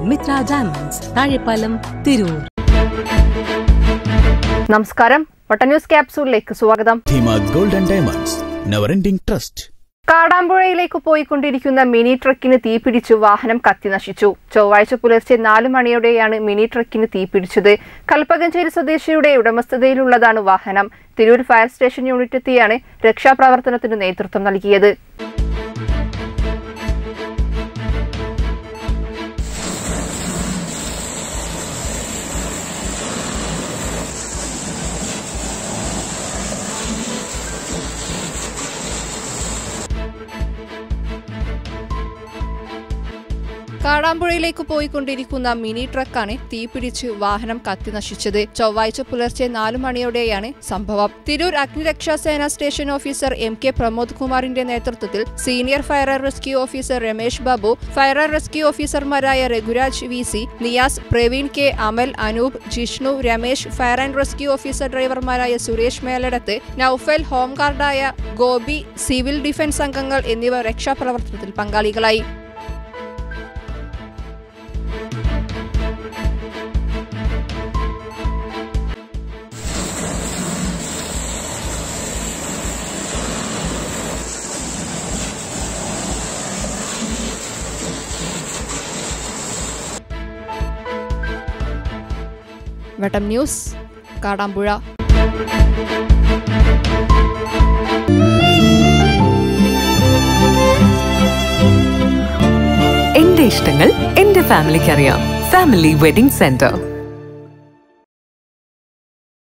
Mitra diamonds Thazhepalam Tirur നമസ്കാരം വട്ട news ക്യാപ്സൂളിലേക്ക് സ്വാഗതം Dheema gold and diamonds never ending trust കാടാമ്പുഴയിലേക്ക് പോയിക്കൊണ്ടിരിക്കുന്ന മിനി ട്രക്കിന് തീപിടിച്ചു വാഹനം കത്തി നശിച്ചു ചൊവ്വാഴ്ച പുലർച്ചെ നാല് മണിയോടെയാണ് മിനി ട്രക്കിന് തീപിടിച്ചത് കൽപ്പകഞ്ചേരി സ്വദേശിയുടെ ഉടമസ്ഥതയിലുള്ളതാണ് വാഹനം തിരൂർ ഫയർ സ്റ്റേഷൻ യൂണിറ്റ് എത്തിയാണ് രക്ഷാപ്രവർത്തനത്തിന് നേതൃത്വം നൽകിയത് കാടാമ്പുഴയിലേക്ക് പോയിക്കൊണ്ടിരിക്കുന്ന മിനി ട്രക്കാണ് തീപിടിച്ച് വാഹനം കത്തി നശിച്ചത് ചൊവ്വാഴ്ച പുലർച്ചെ നാലു മണിയോടെയാണ് സംഭവം തിരൂർ അഗ്നിരക്ഷാസേന station officer M K Pramod കുമാറിന്റെ നേതൃത്വത്തിൽ senior fire and rescue officer Ramesh Babu fire and rescue ഓഫീസർമാരായ Raghuraj V C Niyas Praveen K Amal Anoop Jishnu Ramesh fire and rescue officer ഡ്രൈവർമാരായ സുരേഷ് മേലടത്ത് നൌഫൽ ഹോംഗാർഡായ ഗോപി സിവിൽ ഡിഫൻസ് അംഗങ്ങൾ എന്നിവർ രക്ഷാപ്രവർത്തനത്തിൽ പങ്കാളികളായി വട്ടം ന്യൂസ് കാടാമ്പുഴ എന്റെ ഇഷ്ടങ്ങൾ എന്റെ ഫാമിലിക്ക് അറിയാം ഫാമിലി വെഡിംഗ് സെന്റർ